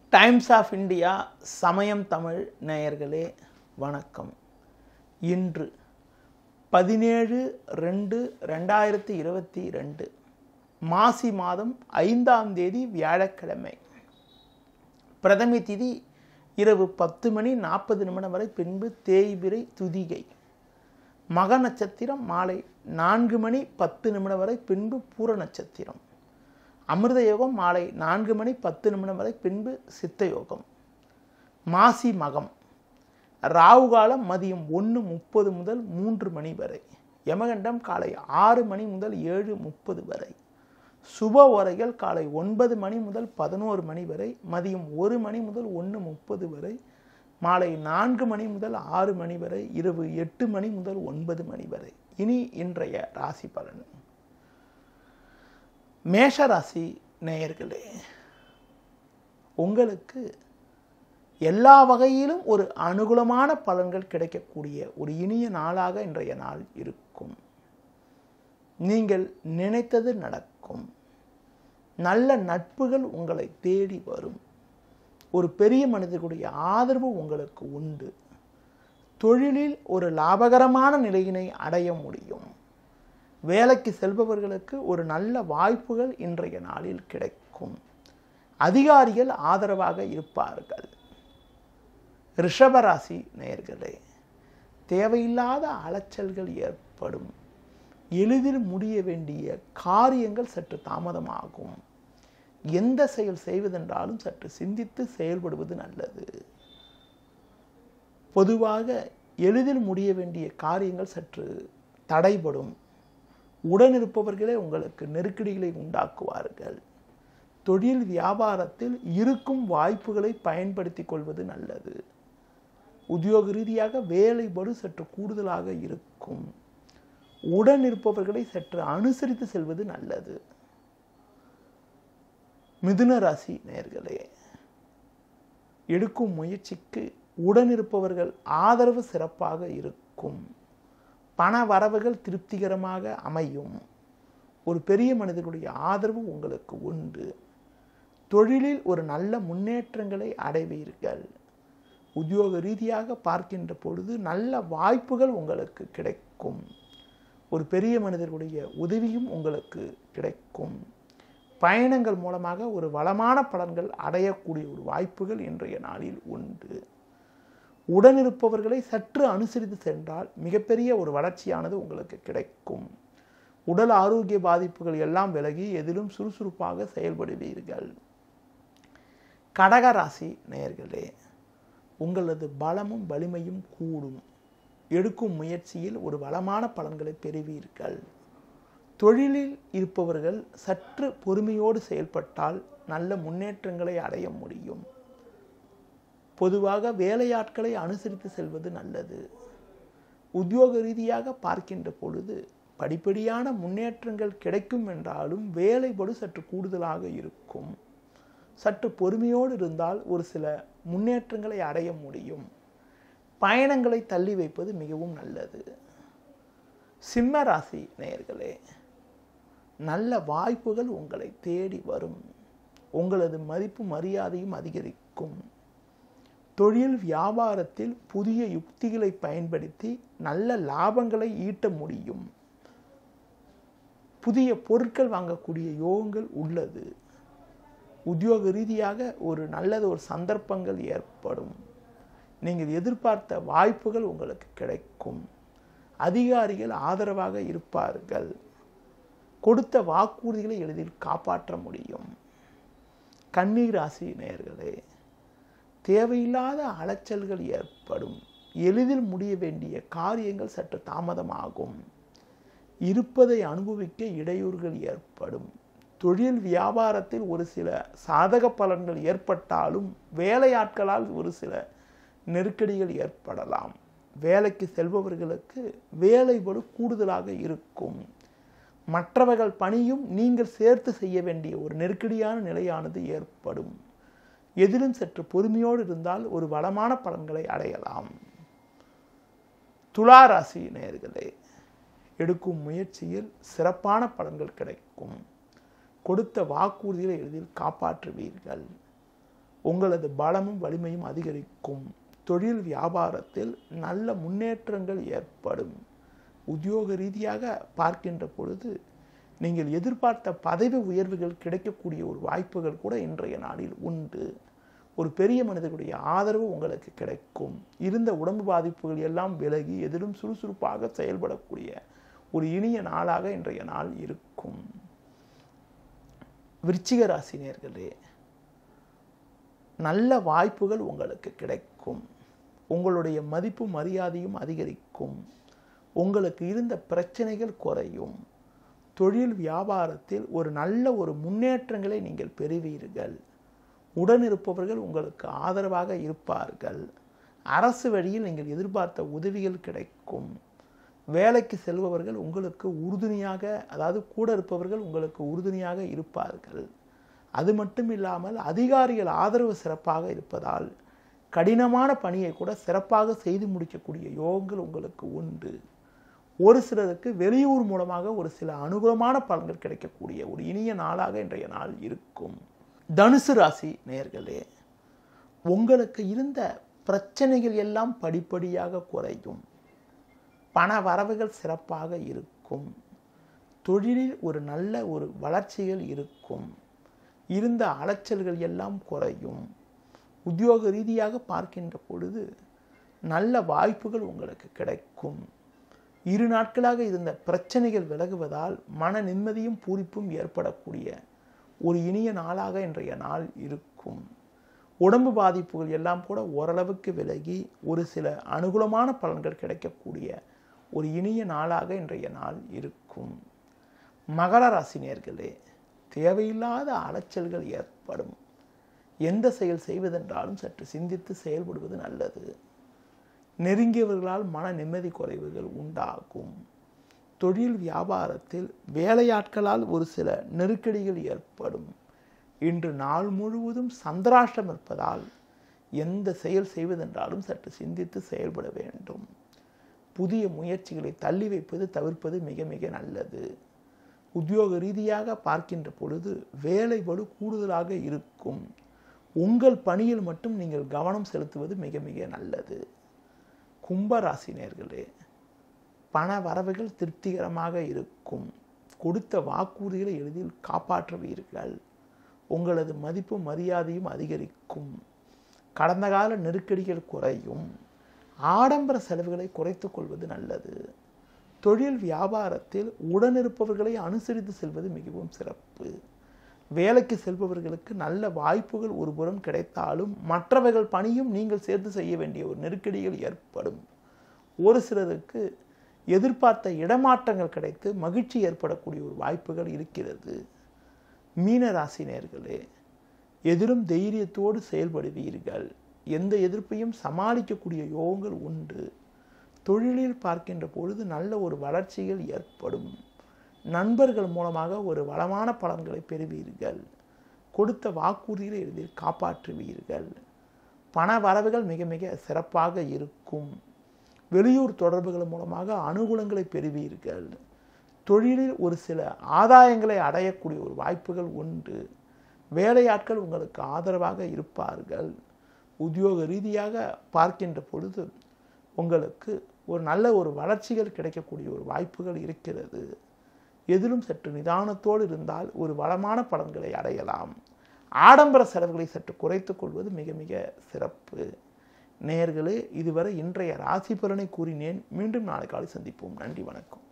times of India சமயம் தமிழ் நேயர்களே வணக்கம் இன்று பதினேழு ரெண்டு ரெண்டாயிரத்தி இருபத்தி ரெண்டு மாசி மாதம் ஐந்தாம் தேதி வியாழக்கிழமை பிரதமி திதி இரவு பத்து மணி நாற்பது நிமிடம் வரை பின்பு தேய்பிரை துதிகை மக நட்சத்திரம் மாலை நான்கு மணி பத்து நிமிடம் வரை பின்பு பூர நட்சத்திரம் அமிர்த யோகம் மாலை நான்கு மணி பத்து நிமிடம் வரை பின்பு சித்த யோகம் மாசி மகம் ராகு காலம் மதியம் ஒன்று முப்பது முதல் மூன்று மணி வரை யமகண்டம் காலை ஆறு மணி முதல் ஏழு முப்பது வரை சுப உரைகள் காலை ஒன்பது மணி முதல் பதினோரு மணி வரை மதியம் ஒரு மணி முதல் ஒன்று முப்பது வரை மாலை நான்கு மணி முதல் ஆறு மணி வரை இரவு எட்டு மணி முதல் ஒன்பது மணி வரை இனி இன்றைய ராசி பலன் மேஷ ராசி நேயர்களே உங்களுக்கு எல்லா வகையிலும் ஒரு அனுகூலமான பலன்கள் கிடைக்கக்கூடிய ஒரு இனிய நாளாக இன்றைய நாள் இருக்கும் நீங்கள் நினைத்தது நடக்கும் நல்ல நட்புகள் உங்களை தேடி வரும் ஒரு பெரிய மனிதர்களுடைய ஆதரவு உங்களுக்கு உண்டு தொழிலில் ஒரு லாபகரமான நிலையினை அடைய முடியும் வேலைக்கு செல்பவர்களுக்கு ஒரு நல்ல வாய்ப்புகள் இன்றைய நாளில் கிடைக்கும் அதிகாரிகள் ஆதரவாக இருப்பார்கள் ரிஷபராசி நேயர்களே தேவையில்லாத அலைச்சல்கள் ஏற்படும் எளிதில் முடிய வேண்டிய காரியங்கள் சற்று தாமதமாகும் எந்த செயல் செய்வதென்றாலும் சற்று சிந்தித்து செயல்படுவது நல்லது பொதுவாக எளிதில் முடிய வேண்டிய காரியங்கள் சற்று தடைபடும் உடனிருப்பவர்களே உங்களுக்கு நெருக்கடிகளை உண்டாக்குவார்கள் தொழில் வியாபாரத்தில் இருக்கும் வாய்ப்புகளை பயன்படுத்தி கொள்வது நல்லது உத்தியோக ரீதியாக வேலைப்படு சற்று கூடுதலாக இருக்கும் உடன் இருப்பவர்களை சற்று அனுசரித்து செல்வது நல்லது மிதுன ராசி நேர்களே எடுக்கும் முயற்சிக்கு உடனிருப்பவர்கள் ஆதரவு சிறப்பாக இருக்கும் பண வரவுகள் திருப்திகரமாக அமையும் ஒரு பெரிய மனிதர்களுடைய ஆதரவு உங்களுக்கு உண்டு தொழிலில் ஒரு நல்ல முன்னேற்றங்களை அடைவீர்கள் உத்தியோக ரீதியாக பார்க்கின்ற பொழுது நல்ல வாய்ப்புகள் உங்களுக்கு கிடைக்கும் ஒரு பெரிய மனிதர்களுடைய உதவியும் உங்களுக்கு கிடைக்கும் பயணங்கள் மூலமாக ஒரு வளமான பலன்கள் அடையக்கூடிய ஒரு வாய்ப்புகள் இன்றைய நாளில் உண்டு உடனிருப்பவர்களை சற்று அனுசரித்து சென்றால் மிகப்பெரிய ஒரு வளர்ச்சியானது உங்களுக்கு கிடைக்கும் உடல் ஆரோக்கிய பாதிப்புகள் எல்லாம் விலகி எதிலும் சுறுசுறுப்பாக செயல்படுவீர்கள் கடகராசி நேயர்களே உங்களது பலமும் வலிமையும் கூடும் எடுக்கும் முயற்சியில் ஒரு வளமான பலன்களை பெறுவீர்கள் தொழிலில் இருப்பவர்கள் சற்று பொறுமையோடு செயல்பட்டால் நல்ல முன்னேற்றங்களை அடைய முடியும் பொதுவாக வேலையாட்களை அனுசரித்து செல்வது நல்லது உத்தியோக ரீதியாக பார்க்கின்ற பொழுது படிப்படியான முன்னேற்றங்கள் கிடைக்கும் என்றாலும் வேலைப்படு சற்று கூடுதலாக இருக்கும் சற்று பொறுமையோடு இருந்தால் ஒரு சில முன்னேற்றங்களை அடைய முடியும் பயணங்களை தள்ளி வைப்பது மிகவும் நல்லது சிம்ம ராசி நேயர்களே நல்ல வாய்ப்புகள் உங்களை தேடி வரும் உங்களது மதிப்பு மரியாதையும் அதிகரிக்கும் தொழில் வியாபாரத்தில் புதிய யுக்திகளை பயன்படுத்தி நல்ல லாபங்களை ஈட்ட முடியும் புதிய பொருட்கள் வாங்கக்கூடிய யோகங்கள் உள்ளது உத்தியோக ரீதியாக ஒரு நல்லது ஒரு சந்தர்ப்பங்கள் ஏற்படும் நீங்கள் எதிர்பார்த்த வாய்ப்புகள் உங்களுக்கு கிடைக்கும் அதிகாரிகள் ஆதரவாக இருப்பார்கள் கொடுத்த வாக்குறுதிகளை எளிதில் காப்பாற்ற முடியும் கண்ணீர் ராசி நேயர்களே தேவையில்லாத அலைச்சல்கள் ஏற்படும் எளிதில் முடிய வேண்டிய காரியங்கள் சற்று தாமதமாகும் இருப்பதை அனுபவிக்க இடையூறுகள் ஏற்படும் தொழில் வியாபாரத்தில் ஒரு சில சாதக பலன்கள் ஏற்பட்டாலும் வேலையாட்களால் ஒரு சில நெருக்கடிகள் ஏற்படலாம் வேலைக்கு செல்பவர்களுக்கு வேலைபடு கூடுதலாக இருக்கும் மற்றவர்கள் பணியும் நீங்கள் சேர்த்து செய்ய வேண்டிய ஒரு நெருக்கடியான நிலையானது ஏற்படும் எதிலும் சற்று பொறுமையோடு இருந்தால் ஒரு வளமான பலன்களை அடையலாம் துலா ராசி நேர்களே எடுக்கும் முயற்சியில் சிறப்பான பலன்கள் கிடைக்கும் கொடுத்த வாக்குறுதிகளை எளிதில் காப்பாற்றுவீர்கள் உங்களது பலமும் வலிமையும் அதிகரிக்கும் தொழில் வியாபாரத்தில் நல்ல முன்னேற்றங்கள் ஏற்படும் உத்தியோக ரீதியாக பார்க்கின்ற பொழுது நீங்கள் எதிர்பார்த்த பதவி உயர்வுகள் கிடைக்கக்கூடிய ஒரு வாய்ப்புகள் கூட இன்றைய நாளில் உண்டு ஒரு பெரிய மனிதர்களுடைய ஆதரவு உங்களுக்கு கிடைக்கும் இருந்த உடம்பு பாதிப்புகள் எல்லாம் விலகி எதிலும் சுறுசுறுப்பாக செயல்படக்கூடிய ஒரு இனிய நாளாக இன்றைய நாள் இருக்கும் விருச்சிக ராசினியர்களே நல்ல வாய்ப்புகள் உங்களுக்கு கிடைக்கும் உங்களுடைய மதிப்பு மரியாதையும் அதிகரிக்கும் உங்களுக்கு இருந்த பிரச்சனைகள் குறையும் தொழில் வியாபாரத்தில் ஒரு நல்ல ஒரு முன்னேற்றங்களை நீங்கள் பெறுவீர்கள் உடன் இருப்பவர்கள் உங்களுக்கு ஆதரவாக இருப்பார்கள் அரசு வழியில் நீங்கள் எதிர்பார்த்த உதவிகள் கிடைக்கும் வேலைக்கு செல்பவர்கள் உங்களுக்கு உறுதுணையாக அதாவது கூட இருப்பவர்கள் உங்களுக்கு உறுதுணையாக இருப்பார்கள் அது மட்டும் இல்லாமல் அதிகாரிகள் ஆதரவு சிறப்பாக இருப்பதால் கடினமான பணியை கூட சிறப்பாக செய்து முடிக்கக்கூடிய யோகங்கள் உங்களுக்கு உண்டு ஒரு சிலருக்கு வெளியூர் மூலமாக ஒரு சில அனுகூலமான பலன்கள் கிடைக்கக்கூடிய ஒரு இனிய நாளாக இன்றைய நாள் இருக்கும் தனுசு ராசி நேர்களே உங்களுக்கு இருந்த பிரச்சனைகள் எல்லாம் படிப்படியாக குறையும் பண வரவுகள் சிறப்பாக இருக்கும் தொழிலில் ஒரு நல்ல ஒரு வளர்ச்சிகள் இருக்கும் இருந்த அலைச்சல்கள் எல்லாம் குறையும் உத்தியோக ரீதியாக பார்க்கின்ற பொழுது நல்ல வாய்ப்புகள் உங்களுக்கு கிடைக்கும் இரு நாட்களாக இருந்த பிரச்சனைகள் விலகுவதால் மன நிம்மதியும் பூரிப்பும் ஏற்படக்கூடிய ஒரு இனிய நாளாக இன்றைய நாள் இருக்கும் உடம்பு பாதிப்புகள் எல்லாம் கூட ஓரளவுக்கு விலகி ஒரு சில அனுகூலமான பலன்கள் கிடைக்கக்கூடிய ஒரு இனிய நாளாக இன்றைய நாள் இருக்கும் மகர ராசினியர்களே தேவையில்லாத அலைச்சல்கள் ஏற்படும் எந்த செயல் செய்வதென்றாலும் சற்று சிந்தித்து செயல்படுவது நல்லது நெருங்கியவர்களால் மன நிம்மதி குறைவுகள் உண்டாகும் தொழில் வியாபாரத்தில் வேலையாட்களால் ஒரு சில நெருக்கடிகள் ஏற்படும் இன்று நாள் முழுவதும் சந்திராஷ்டம் இருப்பதால் எந்த செயல் செய்வதென்றாலும் சற்று சிந்தித்து செயல்பட வேண்டும் புதிய முயற்சிகளை தள்ளி வைப்பது தவிர்ப்பது மிக மிக நல்லது உத்தியோக ரீதியாக பார்க்கின்ற பொழுது வேலை பளு கூடுதலாக இருக்கும் உங்கள் பணியில் மட்டும் நீங்கள் கவனம் செலுத்துவது மிக மிக நல்லது கும்பராசினியர்களே பண வரவுகள் திருப்திகரமாக இருக்கும் கொடுத்த வாக்குறுதிகளை எளிதில் காப்பாற்றுவீர்கள் உங்களது மதிப்பு மரியாதையும் அதிகரிக்கும் கடந்த கால நெருக்கடிகள் குறையும் ஆடம்பர செலவுகளை குறைத்துக் கொள்வது நல்லது தொழில் வியாபாரத்தில் உடனிருப்பவர்களை அனுசரித்து செல்வது மிகவும் சிறப்பு வேலைக்கு செல்பவர்களுக்கு நல்ல வாய்ப்புகள் ஒருபுறம் கிடைத்தாலும் மற்றவர்கள் பணியும் நீங்கள் சேர்த்து செய்ய வேண்டிய ஒரு நெருக்கடிகள் ஏற்படும் ஒரு சிலருக்கு எதிர்பார்த்த இடமாற்றங்கள் கிடைத்து மகிழ்ச்சி ஏற்படக்கூடிய ஒரு வாய்ப்புகள் இருக்கிறது மீன ராசினியர்களே எதிரும் தைரியத்தோடு செயல்படுவீர்கள் எந்த எதிர்ப்பையும் சமாளிக்கக்கூடிய யோகங்கள் உண்டு தொழிலில் பார்க்கின்ற பொழுது நல்ல ஒரு வளர்ச்சிகள் ஏற்படும் நண்பர்கள் மூலமாக ஒரு வளமான பலன்களை பெறுவீர்கள் கொடுத்த வாக்குறுதிகளை எளிதில் காப்பாற்றுவீர்கள் பண வரவுகள் மிக மிக சிறப்பாக இருக்கும் வெளியூர் தொடர்புகள் மூலமாக அனுகூலங்களை பெறுவீர்கள் தொழிலில் ஒரு சில ஆதாயங்களை அடையக்கூடிய ஒரு வாய்ப்புகள் உண்டு வேலையாட்கள் உங்களுக்கு ஆதரவாக இருப்பார்கள் உத்தியோக ரீதியாக பார்க்கின்ற பொழுது உங்களுக்கு ஒரு நல்ல ஒரு வளர்ச்சிகள் கிடைக்கக்கூடிய ஒரு வாய்ப்புகள் இருக்கிறது எதிலும் சற்று நிதானத்தோடு இருந்தால் ஒரு வளமான பலன்களை அடையலாம் ஆடம்பர செலவுகளை சற்று குறைத்துக் கொள்வது மிக மிக சிறப்பு நேயர்களே இதுவரை இன்றைய ராசி பலனை கூறினேன் மீண்டும் நாளை காலை சந்திப்போம் நன்றி வணக்கம்